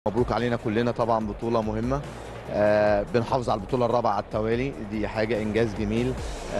مبروك علينا كلنا طبعا بطولة مهمة آه بنحافظ على البطولة الرابعة على التوالي دي حاجة إنجاز جميل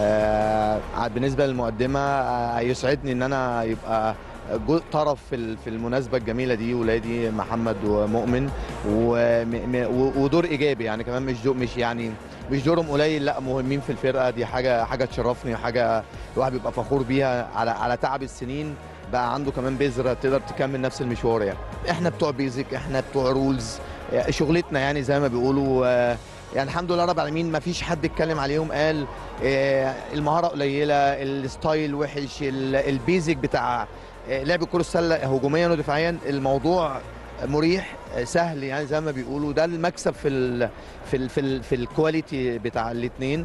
آه بالنسبة للمقدمة آه يسعدني إن أنا يبقى جو- طرف في ال- في المناسبة الجميلة دي ولادي محمد ومؤمن وم- م- و- ودور إيجابي يعني كمان مش دور مش يعني مش دورهم قليل لا مهمين في الفرقة دي حاجة حاجة تشرفني وحاجة الواحد بيبقى فخور بيها على على تعب السنين بقى عنده كمان بذرة تقدر تكمل نفس المشوار يعني احنا بتوع بيزك احنا بتوع رولز شغلتنا يعني زي ما بيقولوا آه، يعني الحمد لله رب العالمين ما فيش حد اتكلم عليهم قال آه، المهاره قليله الستايل وحش ال- البيزك بتاع آه، لعب كره السله هجوميا ودفاعيا الموضوع مريح آه، سهل يعني زي ما بيقولوا ده المكسب في ال في ال في, ال في الكواليتي بتاع الاثنين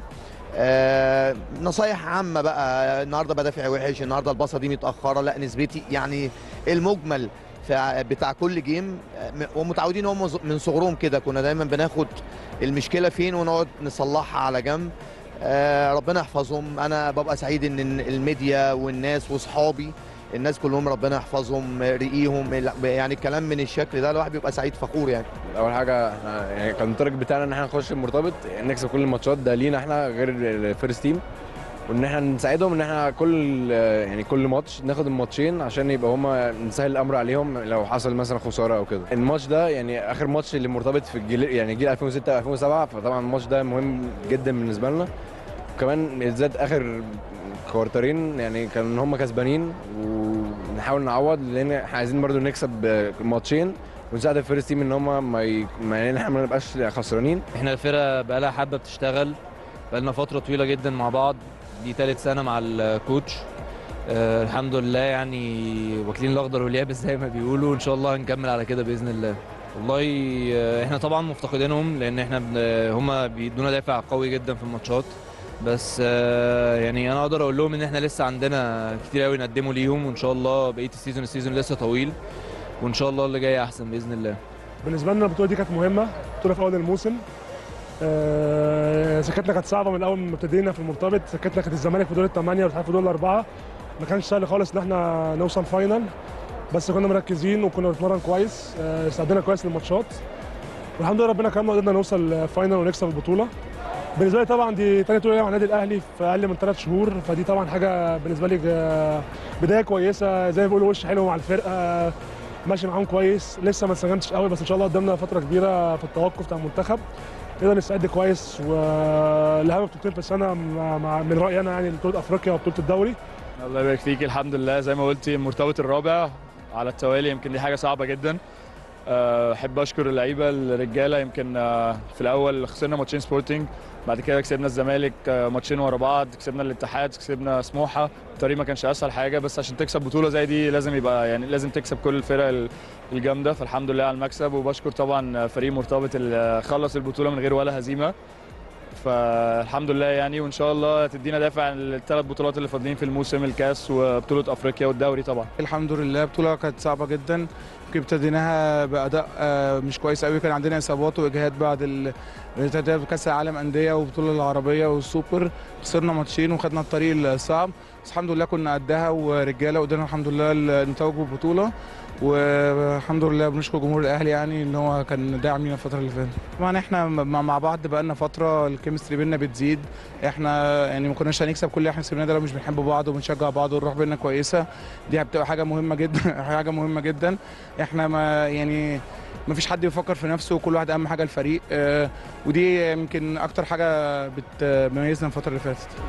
آه نصايح عامه بقى النهارده بدافع وحش النهارده الباصه دي متاخره لا نسبتي يعني المجمل في- بتاع كل جيم آه، م- ومتعودين هم من صغرهم كده كنا دايما بناخد المشكله فين ونقعد نصلحها على جنب آه ربنا يحفظهم انا ببقى سعيد ان الميديا والناس واصحابي الناس كلهم ربنا يحفظهم رقيهم يعني الكلام من الشكل ده الواحد بيبقى سعيد فخور يعني اول حاجه احنا يعني كان التارجت بتاعنا ان احنا نخش المرتبط يعني نكسب كل الماتشات ده لينا احنا غير الفيرست تيم وان احنا نساعدهم ان احنا كل يعني كل ماتش ناخد الماتشين عشان يبقى هما نسهل الامر عليهم لو حصل مثلا خساره او كده الماتش ده يعني اخر ماتش اللي مرتبط في الجيل يعني جيل 2006 2007 فطبعا الماتش ده مهم جدا بالنسبه لنا وكمان بالذات اخر كوارترين يعني كان هم كسبانين ونحاول نعوض لان احنا عايزين برضو نكسب الماتشين ونساعد الفيرست تيم ان هم ما ي... ما يعني احنا ما نبقاش خسرانين احنا الفرقه بقالها حبه بتشتغل بقالنا فتره طويله جدا مع بعض دي تالت سنه مع الكوتش آه الحمد لله يعني واكلين الاخضر واليابس زي ما بيقولوا ان شاء الله هنكمل على كده باذن الله والله آه، احنا طبعا مفتقدينهم لان احنا بن... هم بيدونا دافع قوي جدا في الماتشات بس آه، يعني انا اقدر اقول لهم ان احنا لسه عندنا كتير قوي نقدمه ليهم وان شاء الله بقيه السيزون السيزون لسه طويل وان شاء الله اللي جاي احسن باذن الله بالنسبه لنا البطوله دي كانت مهمه بطوله في اول الموسم آه، سكتنا كانت صعبه من اول ما ابتدينا في المرتبط سكتنا كانت الزمالك في دور الثمانيه والاتحاد في دور الاربعه ما كانش سهل خالص ان احنا نوصل فاينل بس كنا مركزين وكنا بنتمرن كويس آه، استعدينا كويس للماتشات والحمد لله ربنا كرمنا وقدرنا نوصل فاينل ونكسب البطوله بالنسبه لي طبعا دي تاني بطوله مع النادي الاهلي في اقل من ثلاث شهور فدي طبعا حاجه بالنسبه لي آه، بدايه كويسه زي ما بيقولوا وش حلو مع الفرقه ماشي معاهم كويس لسه ما اتسجنتش قوي بس ان شاء الله قدامنا فتره كبيره في التوقف بتاع المنتخب نقدر نستعد كويس والاهم بطولتين في السنه مع مع- من رايي انا يعني بطوله افريقيا وبطوله الدوري الله يبارك فيك الحمد لله زي ما قلتي المرتبط الرابع على التوالي يمكن دي حاجه صعبه جدا أه، احب اشكر اللعيبه الرجاله يمكن أه، في الاول خسرنا ماتشين سبورتنج بعد كده كسبنا الزمالك أه، ماتشين ورا بعض كسبنا الاتحاد كسبنا سموحه الطريق ما كانش اسهل حاجه بس عشان تكسب بطوله زي دي لازم يبقى يعني لازم تكسب كل الفرق ال- الجامده فالحمد لله على المكسب وبشكر طبعا فريق مرتبط اللي خلص البطوله من غير ولا هزيمه فالحمد لله يعني وان شاء الله تدينا دافع الثلاث بطولات اللي فاضلين في الموسم الكاس وبطوله افريقيا والدوري طبعا الحمد لله بطولة كانت صعبة جدا يمكن ابتديناها بأداء آه، مش كويس قوي كان عندنا إصابات وإجهاد بعد ال- الترتيب كأس العالم أندية والبطولة العربية والسوبر خسرنا ماتشين وخدنا الطريق الصعب بس الحمد لله كنا قدها ورجالة وقدرنا الحمد لله ال- نتوج بالبطولة والحمد لله بنشكر جمهور الأهلي يعني إن هو كان داعم لينا الفترة اللي فاتت طبعا احنا مع مع بعض بقالنا فترة الكيمستري بينا بتزيد احنا يعني ما كناش هنكسب كل اللي احنا كسبناه ده لو مش بنحب بعض وبنشجع بعض والروح بينا كويسة دي بتبقى حاجه مهمه جدا حاجه مهمه جدا احنا ما يعني ما فيش حد بيفكر في نفسه وكل واحد اهم حاجه الفريق آه، ودي يمكن اكتر حاجه بتميزنا الفتره اللي فاتت